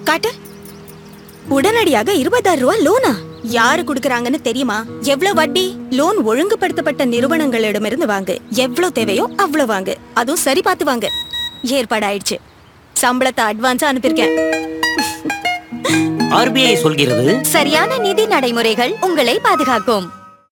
காட்டு உடனடியாக இருபதாயிரம் ரூபாய் லோனா யாரு குடுக்கறாங்கன்னு தெரியுமா எவ்வளவு வட்டி லோன் ஒழுங்குபடுத்தப்பட்ட நிறுவனங்களிடமிருந்து வாங்கு எவ்வளவு தேவையோ அவ்வளவு வாங்கு அதுவும் சரி பார்த்து வாங்கு ஏற்பாடு ஆயிடுச்சு சம்பளத்தை அட்வான்ஸா அனுப்பியிருக்கேன் ஆர்பிஐ சொல்கிறது சரியான நிதி நடைமுறைகள் உங்களை பாதுகாக்கும்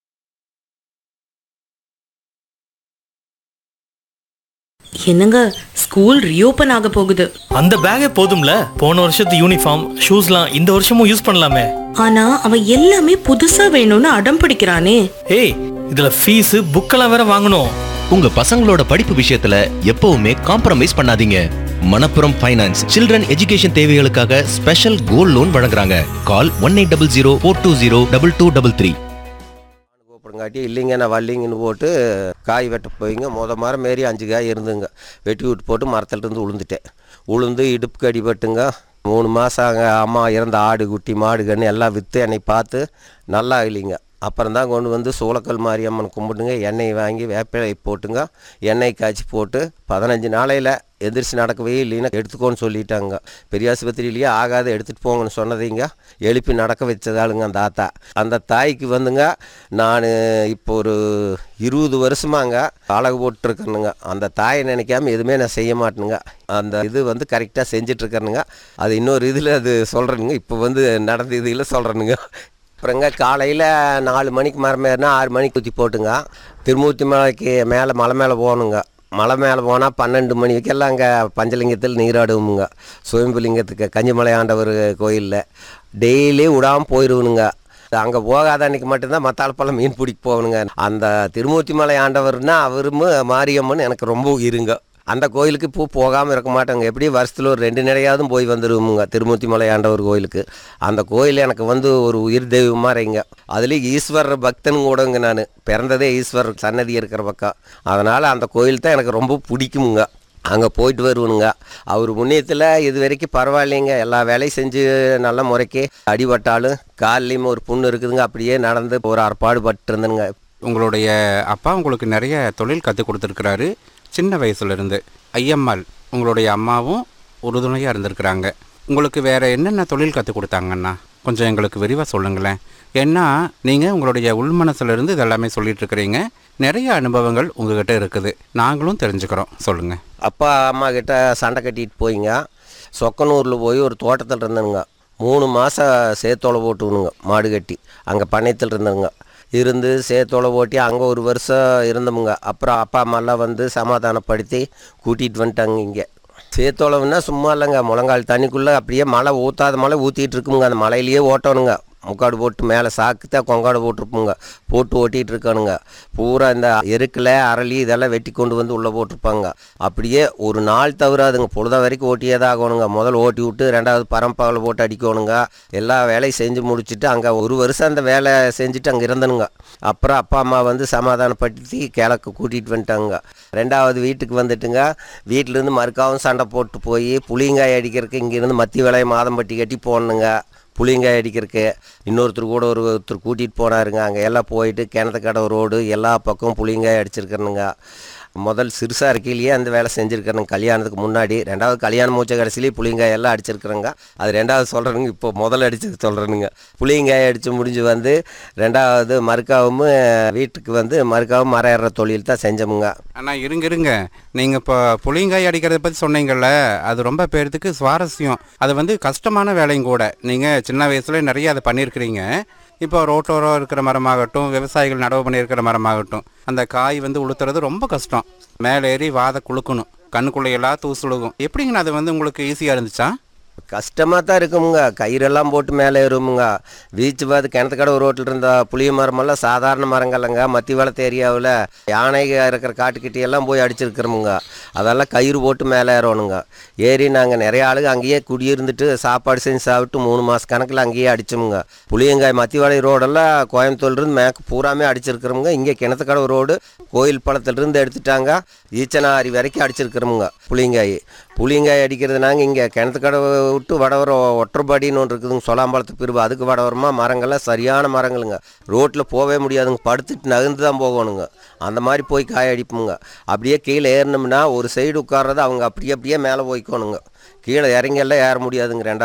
என்னங்க ஸ்கூல் ரீஓபன் ஆக போகுது அந்த பேக்கே போதும்ல போன வருஷத்து யூனிஃபார்ம் ஷூஸ்லாம் இந்த வருஷமும் யூஸ் பண்ணலாமே ஆனா அவன் எல்லாமே புதுசா வேணும்னு அடம் பிடிக்கிறானே ஏய் இதுல ஃபீஸ் புக்கெல்லாம் வேற வாங்கணும் உங்க பசங்களோட படிப்பு விஷயத்துல எப்பவுமே காம்ப்ரமைஸ் பண்ணாதீங்க மணப்புரம் ஃபைனான்ஸ் சில்ட்ரன் எஜுகேஷன் தேவைகளுக்காக ஸ்பெஷல் கோல்ட் லோன் வழங்குறாங்க call one eight double zero four two zero double two double three கூப்பிடுங்காட்டி இல்லைங்க நான் வரலிங்கன்னு போட்டு காய் வெட்ட போயிங்க முத மரம் மாரி அஞ்சு காய் இருந்துங்க வெட்டி விட்டு போட்டு மரத்துலேருந்து உளுந்துட்டேன் உளுந்து இடுப்புக்கு அடிபட்டுங்க மூணு மாதம் அங்கே அம்மா இறந்த ஆடு குட்டி மாடு கன்று எல்லாம் விற்று என்னை பார்த்து நல்லா இல்லைங்க அப்புறம் தான் கொண்டு வந்து சூளக்கல் மாரியம்மன் கும்பிட்டுங்க எண்ணெய் வாங்கி வேப்பிலை போட்டுங்க எண்ணெய் காய்ச்சி போட்டு பதினஞ்சு நாளையில் எந்திரிச்சு நடக்கவே இல்லைன்னா எடுத்துக்கோன்னு சொல்லிட்டாங்க பெரிய ஆஸ்பத்திரியிலேயே ஆகாத எடுத்துகிட்டு போங்கன்னு சொன்னதைங்க எழுப்பி நடக்க வச்சதாளுங்க அந்த தாத்தா அந்த தாய்க்கு வந்துங்க நான் இப்போ ஒரு இருபது வருஷமாங்க அழகு போட்டுருக்கேனுங்க அந்த தாயை நினைக்காம எதுவுமே நான் செய்ய மாட்டேனுங்க அந்த இது வந்து கரெக்டாக செஞ்சிட்ருக்கேனுங்க அது இன்னொரு இதில் அது சொல்கிறேனுங்க இப்போ வந்து நடந்த இதில் சொல்கிறேனுங்க அப்புறங்க காலையில் நாலு மணிக்கு மரம் ஏறினா ஆறு மணிக்கு ஊற்றி போட்டுங்க திருமூர்த்தி மலைக்கு மேலே மலை மேலே போகணுங்க மலை மேலே போனால் பன்னெண்டு மணிக்கெல்லாம் அங்கே பஞ்சலிங்கத்தில் நீராடுவோமுங்க சுயம்புலிங்கத்துக்கு கஞ்சிமலை ஆண்டவர் கோயிலில் டெய்லி விடாமல் போயிடுவனுங்க அங்கே போகாத அன்னைக்கு மட்டும்தான் மத்தாளப்பழம் மீன் பிடிக்க போகணுங்க அந்த திருமூர்த்தி மலை ஆண்டவர்னா அவரும் மாரியம்மன் எனக்கு ரொம்ப இருங்க அந்த கோயிலுக்கு இப்போ போகாமல் இருக்க மாட்டாங்க எப்படி வருஷத்தில் ஒரு ரெண்டு நடையாவது போய் வந்துடுவோமுங்க திருமூர்த்தி மலை ஆண்டவர் கோயிலுக்கு அந்த கோயில் எனக்கு வந்து ஒரு உயிர் தெய்வமாக இருங்க அதுலேயும் ஈஸ்வரர் பக்தன் கூடங்க நான் பிறந்ததே ஈஸ்வரர் சன்னதி இருக்கிற பக்கம் அதனால் அந்த கோயில் தான் எனக்கு ரொம்ப பிடிக்குமுங்க அங்கே போயிட்டு வருவனுங்க அவர் முன்னியத்தில் இது வரைக்கும் பரவாயில்லைங்க எல்லா வேலையும் செஞ்சு நல்ல முறைக்கு அடிபட்டாலும் கால்லையும் ஒரு புண்ணு இருக்குதுங்க அப்படியே நடந்து ஒரு அற்பாடு பட்டுருந்தனுங்க உங்களுடைய அப்பா உங்களுக்கு நிறைய தொழில் கற்றுக் கொடுத்துருக்கிறாரு சின்ன வயசுலேருந்து ஐயம்மாள் உங்களுடைய அம்மாவும் உறுதுணையாக இருந்திருக்கிறாங்க உங்களுக்கு வேறு என்னென்ன தொழில் கற்றுக் கொடுத்தாங்கண்ணா கொஞ்சம் எங்களுக்கு விரிவாக சொல்லுங்களேன் ஏன்னா நீங்கள் உங்களுடைய உள்மனசுலேருந்து இதெல்லாமே சொல்லிட்டு இருக்கிறீங்க நிறைய அனுபவங்கள் உங்ககிட்ட இருக்குது நாங்களும் தெரிஞ்சுக்கிறோம் சொல்லுங்கள் அப்பா அம்மா கிட்ட சண்டை கட்டிட்டு போயிங்க சொக்கனூரில் போய் ஒரு தோட்டத்தில் இருந்தனுங்க மூணு மாதம் சேத்தோலை போட்டுக்கணுங்க மாடு கட்டி அங்கே பண்ணையத்தில் இருந்தனுங்க இருந்து சேத்தோலை ஓட்டி அங்கே ஒரு வருஷம் இருந்தோமுங்க அப்புறம் அப்பா அம்மாலாம் வந்து சமாதானப்படுத்தி கூட்டிகிட்டு வந்துட்டாங்க இங்கே சேத்தோளம்னா சும்மா இல்லைங்க முழங்கால் தண்ணிக்குள்ளே அப்படியே மழை ஊற்றாத மழை ஊற்றிட்டு இருக்குமுங்க அந்த மலையிலேயே ஓட்டணுங்க முக்காடு போட்டு மேலே சாக்கு தான் கொங்காடு போட்டிருப்போங்க போட்டு ஓட்டிகிட்டு இருக்கானுங்க பூரா இந்த எருக்கில் அரளி இதெல்லாம் வெட்டி கொண்டு வந்து உள்ளே போட்டிருப்பாங்க அப்படியே ஒரு நாள் தவறாதுங்க பொழுத வரைக்கும் ஓட்டியே தான் ஆகணுங்க முதல்ல ஓட்டி விட்டு ரெண்டாவது பரம்பாவில் போட்டு அடிக்கணுங்க எல்லா வேலையும் செஞ்சு முடிச்சுட்டு அங்கே ஒரு வருஷம் அந்த வேலை செஞ்சுட்டு அங்கே இருந்தனுங்க அப்புறம் அப்பா அம்மா வந்து சமாதானப்படுத்தி கிழக்கு கூட்டிகிட்டு வந்துட்டாங்க ரெண்டாவது வீட்டுக்கு வந்துட்டுங்க வீட்டிலேருந்து மறுக்காவும் சண்டை போட்டு போய் புளியங்காய் அடிக்கிறதுக்கு இங்கேருந்து மத்தி விலையை மாதம்பட்டி கட்டி போடணுங்க புளியங்காய் அடிக்கிறதுக்கு இன்னொருத்தர் கூட ஒரு ஒருத்தர் கூட்டிகிட்டு போனாருங்க அங்கே எல்லாம் போயிட்டு கிணத்து கடை ரோடு எல்லா பக்கமும் புளியங்காய் அடிச்சிருக்கிறனுங்க முதல் சிறுசாக இருக்கையிலேயே அந்த வேலை செஞ்சுருக்கிறேங்க கல்யாணத்துக்கு முன்னாடி ரெண்டாவது கல்யாணம் மூச்ச கடைசிலேயே புளியங்காய் எல்லாம் அடிச்சிருக்கிறேங்க அது ரெண்டாவது சொல்கிறேனுங்க இப்போ முதல்ல அடிச்சது சொல்கிறேனுங்க புளியங்காய் அடித்து முடிஞ்சு வந்து ரெண்டாவது மறுக்காவும் வீட்டுக்கு வந்து மறுக்காவும் மரம் ஏறுற தொழில் தான் செஞ்சோமுங்க அண்ணா இருங்க இருங்க நீங்கள் இப்போ புளியங்காய் அடிக்கிறத பற்றி சொன்னீங்கல்ல அது ரொம்ப பேர்த்துக்கு சுவாரஸ்யம் அது வந்து கஷ்டமான வேலையும் கூட நீங்கள் சின்ன வயசுல நிறைய அதை பண்ணியிருக்கிறீங்க இப்போ ரோட்டோரம் இருக்கிற மரமாகட்டும் விவசாயிகள் நடவு பண்ணியிருக்கிற மரமாகட்டும் அந்த காய் வந்து உளுத்துறது ரொம்ப கஷ்டம் மேலே ஏறி வாதை குளுக்கணும் கண்ணுக்குள்ளையெல்லாம் தூசுழுகும் எப்படிங்கண்ணா அது வந்து உங்களுக்கு ஈஸியாக இருந்துச்சா கஷ்டமாக தான் இருக்குமுங்க கயிறெல்லாம் போட்டு மேலே ஏறுமுங்க பீச்சு பார்த்து கிணத்துக்கடை ரோட்டில் இருந்த புளிய மரமெல்லாம் சாதாரண மரங்கள்லங்க மத்தி வளர்த்த ஏரியாவில் யானைக இருக்கிற காட்டுக்கிட்ட எல்லாம் போய் அடிச்சிருக்கிறோமுங்க அதெல்லாம் கயிறு போட்டு மேலே ஏறணுங்க ஏறி நாங்கள் நிறைய ஆளுங்க அங்கேயே குடியிருந்துட்டு சாப்பாடு செஞ்சு சாப்பிட்டு மூணு மாத கணக்கில் அங்கேயே அடிச்சோமுங்க புளியங்காய் மத்திவாளை ரோடெல்லாம் கோயம்புத்தூர்லேருந்து மேற்கு பூராமே அடிச்சிருக்கிறோமுங்க இங்கே கிணத்துக்கடை ரோடு கோயில் பழத்திலிருந்து எடுத்துட்டாங்க ஈச்சனாரி வரைக்கும் அடிச்சிருக்கிறோமுங்க புளியங்காய் புளியங்காய் அடிக்கிறது நாங்கள் இங்கே கிணத்துக்கடை விட்டு வடவரம் ஒற்றப்பாடின்னு ஒன்று இருக்குதுங்க சொலாம்பழத்து பிரிவு அதுக்கு வடவரமாக மரங்கள்லாம் சரியான மரங்களுங்க ரோட்டில் போகவே முடியாதுங்க படுத்துட்டு நகர்ந்து தான் போகணுங்க அந்த மாதிரி போய் காய அடிப்போங்க அப்படியே கீழே ஏறினோம்னா ஒரு சைடு உட்கார்றது அவங்க அப்படியே அப்படியே மேலே போய்க்கோணுங்க கீழே இறங்கி எல்லாம் ஏற முடியாதுங்க ரெண்டாவது